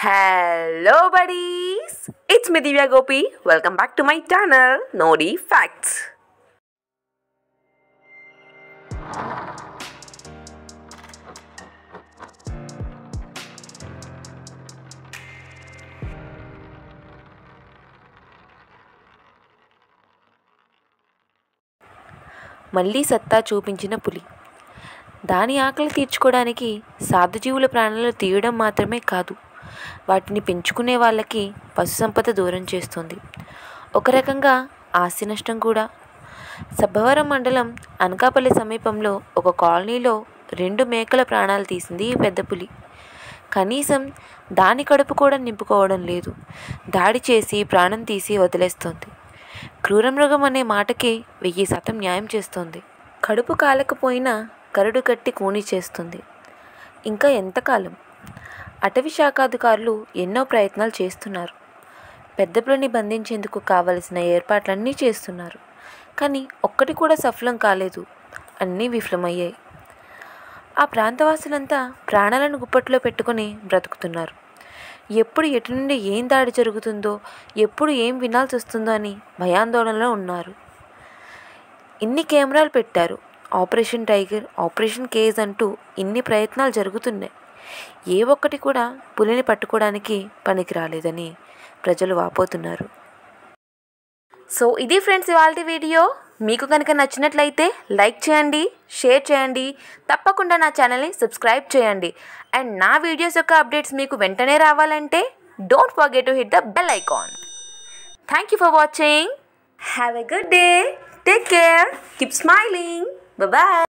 Hello, buddies! It's me Divya Gopi. Welcome back to my channel, Nodi Facts. మళ్ళీ సత్తా చూపించిన పులి దాని ఆకలి తీర్చుకోవడానికి సాధుజీవుల ప్రాణాలు తీయడం మాత్రమే కాదు వాటిని పెంచుకునే వాళ్ళకి పశుసంపద దూరం చేస్తుంది ఒక రకంగా ఆస్తి నష్టం కూడా సబ్బవరం మండలం అనకాపల్లి సమీపంలో ఒక కాలనీలో రెండు మేకల ప్రాణాలు తీసింది ఈ పెద్ద పులి కనీసం దాని కడుపు కూడా నింపుకోవడం లేదు దాడి చేసి ప్రాణం తీసి వదిలేస్తోంది క్రూరమృగం అనే మాటకి వెయ్యి శాతం న్యాయం చేస్తోంది కడుపు కాలకపోయినా కరడు కట్టి కూని చేస్తుంది ఇంకా ఎంతకాలం అటవీ శాఖాధికారులు ఎన్నో ప్రయత్నాలు చేస్తున్నారు పెద్ద పులిని బంధించేందుకు కావలసిన ఏర్పాట్లన్నీ చేస్తున్నారు కానీ ఒక్కటి కూడా సఫలం కాలేదు అన్నీ విఫలమయ్యాయి ఆ ప్రాంతవాసులంతా ప్రాణాలను గుప్పట్లో పెట్టుకొని బ్రతుకుతున్నారు ఎప్పుడు ఎటు నుండి ఏం దాడి జరుగుతుందో ఎప్పుడు ఏం వినాల్సి వస్తుందో అని భయాందోళనలో ఉన్నారు ఇన్ని కెమెరాలు పెట్టారు ఆపరేషన్ టైగర్ ఆపరేషన్ కేజ్ అంటూ ఇన్ని ప్రయత్నాలు జరుగుతున్నాయి ఏ ఒక్కటి కూడా పులిని పట్టుకోవడానికి పనికి రాలేదని ప్రజలు వాపోతున్నారు సో ఇది ఫ్రెండ్స్ ఇవాళ వీడియో మీకు కనుక నచ్చినట్లయితే లైక్ చేయండి షేర్ చేయండి తప్పకుండా నా ఛానల్ని సబ్స్క్రైబ్ చేయండి అండ్ నా వీడియోస్ యొక్క అప్డేట్స్ మీకు వెంటనే రావాలంటే don't forget to hit the bell icon thank you for watching have a good day take care keep smiling bye